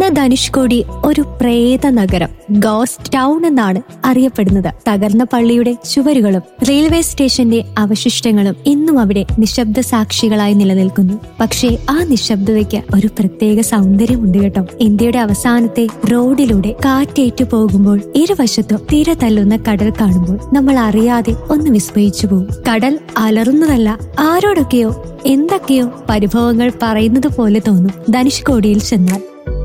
ഇന്ന് ധനുഷ്കോടി ഒരു പ്രേത നഗരം ഗോസ്റ്റ് ടൗൺ എന്നാണ് അറിയപ്പെടുന്നത് തകർന്ന പള്ളിയുടെ ചുവരുകളും റെയിൽവേ സ്റ്റേഷന്റെ അവശിഷ്ടങ്ങളും ഇന്നും അവിടെ നിശബ്ദ സാക്ഷികളായി നിലനിൽക്കുന്നു പക്ഷേ ആ നിശബ്ദതയ്ക്ക് ഒരു പ്രത്യേക സൗന്ദര്യമുണ്ട് കേട്ടോ ഇന്ത്യയുടെ അവസാനത്തെ റോഡിലൂടെ കാറ്റേറ്റു പോകുമ്പോൾ ഇരുവശത്തും തിര തല്ലുന്ന കടൽ കാണുമ്പോൾ നമ്മൾ അറിയാതെ ഒന്ന് വിസ്മയിച്ചു പോകും കടൽ അലറുന്നതല്ല ആരോടൊക്കെയോ എന്തൊക്കെയോ പരിഭവങ്ങൾ പറയുന്നത് പോലെ തോന്നും ധനുഷ്കോടിയിൽ ചെന്നാൽ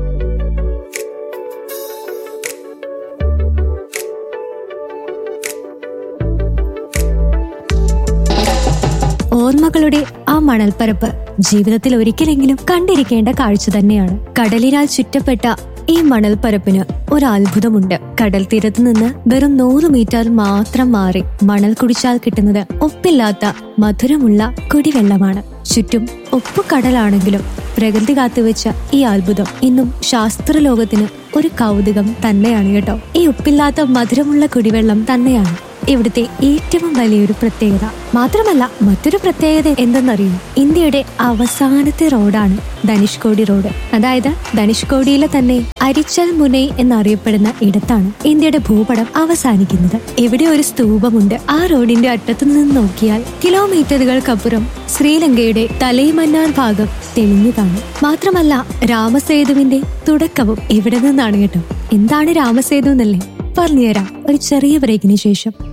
ഓർമ്മകളുടെ ആ മണൽപ്പരപ്പ് ജീവിതത്തിൽ ഒരിക്കലെങ്കിലും കണ്ടിരിക്കേണ്ട കാഴ്ച തന്നെയാണ് കടലിനാൽ ചുറ്റപ്പെട്ട ഈ മണൽപ്പരപ്പിന് ഒരു അത്ഭുതമുണ്ട് കടൽ തീരത്ത് നിന്ന് വെറും നൂറ് മീറ്റർ മാത്രം മാറി മണൽ കുടിച്ചാൽ കിട്ടുന്നത് ഒപ്പില്ലാത്ത മധുരമുള്ള കുടിവെള്ളമാണ് ചുറ്റും ഒപ്പു കടലാണെങ്കിലും പ്രകൃതി കാത്തുവെച്ച ഈ അത്ഭുതം ഇന്നും ശാസ്ത്രലോകത്തിന് ഒരു കൗതുകം തന്നെയാണ് കേട്ടോ ഈ ഉപ്പില്ലാത്ത മധുരമുള്ള കുടിവെള്ളം തന്നെയാണ് ഇവിടുത്തെ ഏറ്റവും വലിയൊരു പ്രത്യേകത മാത്രമല്ല മറ്റൊരു പ്രത്യേകത എന്തെന്നറിയോ ഇന്ത്യയുടെ അവസാനത്തെ റോഡാണ് ധനുഷ്കോടി റോഡ് അതായത് ധനുഷ്കോടിയിലെ തന്നെ അരിച്ചൽ മുനൈ എന്നറിയപ്പെടുന്ന ഇടത്താണ് ഇന്ത്യയുടെ ഭൂപടം അവസാനിക്കുന്നത് ഇവിടെ ഒരു സ്തൂപമുണ്ട് ആ റോഡിന്റെ അറ്റത്തു നിന്ന് നോക്കിയാൽ കിലോമീറ്ററുകൾക്കപ്പുറം ശ്രീലങ്കയുടെ തലൈമന്നാർ ഭാഗം തെളിഞ്ഞു കാണും മാത്രമല്ല രാമസേതുവിന്റെ തുടക്കവും ഇവിടെ നിന്നാണ് കേട്ടോ എന്താണ് രാമസേതു എന്നല്ലേ പറഞ്ഞുതരാം ഒരു ചെറിയ ബ്രേക്കിന് ശേഷം